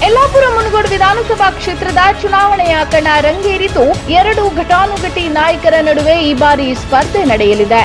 ಯಲ್ಲಾಪುರ ಮುನಗೋಡು ವಿಧಾನಸಭಾ ಕ್ಷೇತ್ರದ ಚುನಾವಣೆಯ ಕಣ ರಂಗೇರಿದ್ದು ಎರಡು ಘಟಾನುಘಟಿ ನಾಯಕರ ನಡುವೆ ಈ ಬಾರಿ ಸ್ಪರ್ಧೆ ನಡೆಯಲಿದೆ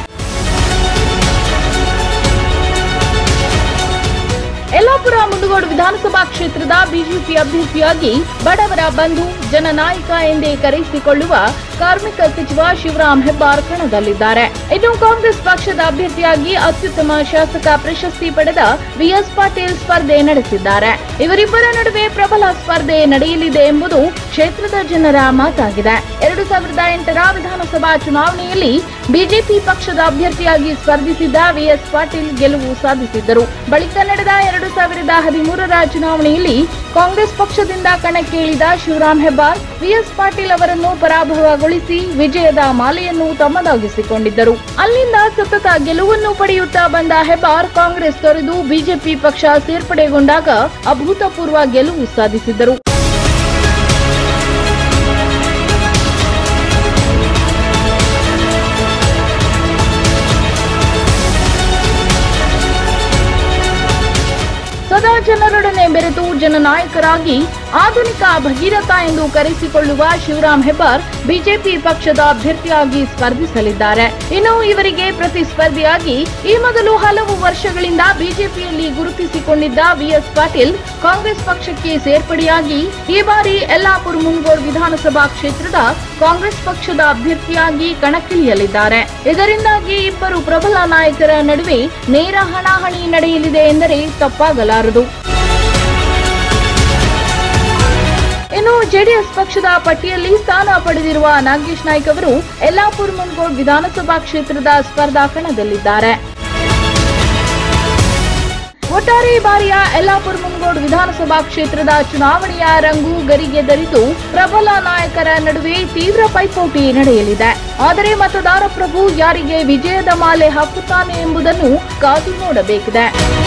ಯಲ್ಲಾಪುರ ಮುಂಡಗೋಡು ವಿಧಾನಸಭಾ ಕ್ಷೇತ್ರದ ಬಿಜೆಪಿ ಅಭ್ಯರ್ಥಿಯಾಗಿ ಬಡವರ ಬಂಧು ಜನನಾಯಕ ಎಂದೇ ಕರೆಸಿಕೊಳ್ಳುವ ಕಾರ್ಮಿಕ ಸಚಿವ ಶಿವರಾಂ ಹೆಬ್ಬಾರ್ ಕಣದಲ್ಲಿದ್ದಾರೆ ಇನ್ನು ಕಾಂಗ್ರೆಸ್ ಪಕ್ಷದ ಅಭ್ಯರ್ಥಿಯಾಗಿ ಅತ್ಯುತ್ತಮ ಶಾಸಕ ಪ್ರಶಸ್ತಿ ಪಡೆದ ವಿಎಸ್ ಪಾಟೀಲ್ ಸ್ಪರ್ಧೆ ನಡೆಸಿದ್ದಾರೆ ಇವರಿಬ್ಬರ ನಡುವೆ ಪ್ರಬಲ ಸ್ಪರ್ಧೆ ನಡೆಯಲಿದೆ ಎಂಬುದು ಕ್ಷೇತ್ರದ ಜನರ ಮಾತಾಗಿದೆ ಎರಡು ಸಾವಿರದ ಎಂಟರ ವಿಧಾನಸಭಾ ಚುನಾವಣೆಯಲ್ಲಿ ಬಿಜೆಪಿ ಪಕ್ಷದ ಅಭ್ಯರ್ಥಿಯಾಗಿ ಸ್ಪರ್ಧಿಸಿದ್ದ ವಿಎಸ್ ಪಾಟೀಲ್ ಗೆಲುವು ಸಾಧಿಸಿದ್ದರು ಬಳಿಕ ನಡೆದ ಎರಡು ಸಾವಿರದ ಹದಿಮೂರರ ಚುನಾವಣೆಯಲ್ಲಿ ಕಾಂಗ್ರೆಸ್ ಪಕ್ಷದಿಂದ ಕಣಕ್ಕೆ ಇಳಿದ ಶಿವರಾಂ ಹೆಬ್ಬಾರ್ ವಿಎಸ್ ಪಾಟೀಲ್ ಅವರನ್ನು ಪರಾಭವಗೊಳಿಸಿ ವಿಜಯದ ಮಾಲೆಯನ್ನು ತಮ್ಮದಾಗಿಸಿಕೊಂಡಿದ್ದರು ಅಲ್ಲಿಂದ ಸತತ ಗೆಲುವನ್ನು ಪಡೆಯುತ್ತಾ ಬಂದ ಹೆಬ್ಬಾರ್ ಕಾಂಗ್ರೆಸ್ ತೊರೆದು ಬಿಜೆಪಿ ಪಕ್ಷ ಸೇರ್ಪಡೆಗೊಂಡಾಗ ಅಭೂತಪೂರ್ವ ಗೆಲುವು ಸಾಧಿಸಿದ್ದರು ಸದಾ ಜನರೊಡನೆ ಬೆರೆತು ಜನನಾಯಕರಾಗಿ ಆಧುನಿಕ ಭಗೀರಥ ಎಂದು ಕರೆಸಿಕೊಳ್ಳುವ ಶಿವರಾಂ ಹೆಬ್ಬಾರ್ ಬಿಜೆಪಿ ಪಕ್ಷದ ಅಭ್ಯರ್ಥಿಯಾಗಿ ಸ್ಪರ್ಧಿಸಲಿದ್ದಾರೆ ಇನ್ನು ಇವರಿಗೆ ಪ್ರತಿಸ್ಪರ್ಧಿಯಾಗಿ ಈ ಮೊದಲು ಹಲವು ವರ್ಷಗಳಿಂದ ಬಿಜೆಪಿಯಲ್ಲಿ ಗುರುತಿಸಿಕೊಂಡಿದ್ದ ವಿಎಸ್ ಪಾಟೀಲ್ ಕಾಂಗ್ರೆಸ್ ಪಕ್ಷಕ್ಕೆ ಸೇರ್ಪಡೆಯಾಗಿ ಈ ಬಾರಿ ಯಲ್ಲಾಪುರ ಮುಂಗೋಡ್ ವಿಧಾನಸಭಾ ಕ್ಷೇತ್ರದ ಕಾಂಗ್ರೆಸ್ ಪಕ್ಷದ ಅಭ್ಯರ್ಥಿಯಾಗಿ ಕಣಕ್ಕಿಳಿಯಲಿದ್ದಾರೆ ಇದರಿಂದಾಗಿ ಇಬ್ಬರು ಪ್ರಬಲ ನಾಯಕರ ನಡುವೆ ನೇರ ಹಣಾಹಣಿ ನಡೆಯಲಿದೆ ಎಂದರೆ ತಪ್ಪಾಗಲಾರದು ಇನ್ನು ಜೆಡಿಎಸ್ ಪಕ್ಷದ ಪಟ್ಟಿಯಲ್ಲಿ ಸ್ಥಾನ ಪಡೆದಿರುವ ನಾಗೇಶ್ ನಾಯ್ಕ್ ಅವರು ಯಲ್ಲಾಪುರ ಮುನ್ಗೋಡ್ ವಿಧಾನಸಭಾ ಕ್ಷೇತ್ರದ ಸ್ಪರ್ಧಾ ಕಣದಲ್ಲಿದ್ದಾರೆ ಒಟ್ಟಾರೆ ಈ ಬಾರಿಯ ಯಲ್ಲಾಪುರ ಮುಂಗೋಡ್ ವಿಧಾನಸಭಾ ಕ್ಷೇತ್ರದ ಚುನಾವಣೆಯ ರಂಗು ಗರಿಗೆದರಿದು ಪ್ರಬಲ ನಾಯಕರ ನಡುವೆ ತೀವ್ರ ಪೈಪೋಟಿ ನಡೆಯಲಿದೆ ಆದರೆ ಮತದಾರ ಪ್ರಭು ಯಾರಿಗೆ ವಿಜಯದ ಮಾಲೆ ಹಾಕುತ್ತಾನೆ ಎಂಬುದನ್ನು ಕಾದು ನೋಡಬೇಕಿದೆ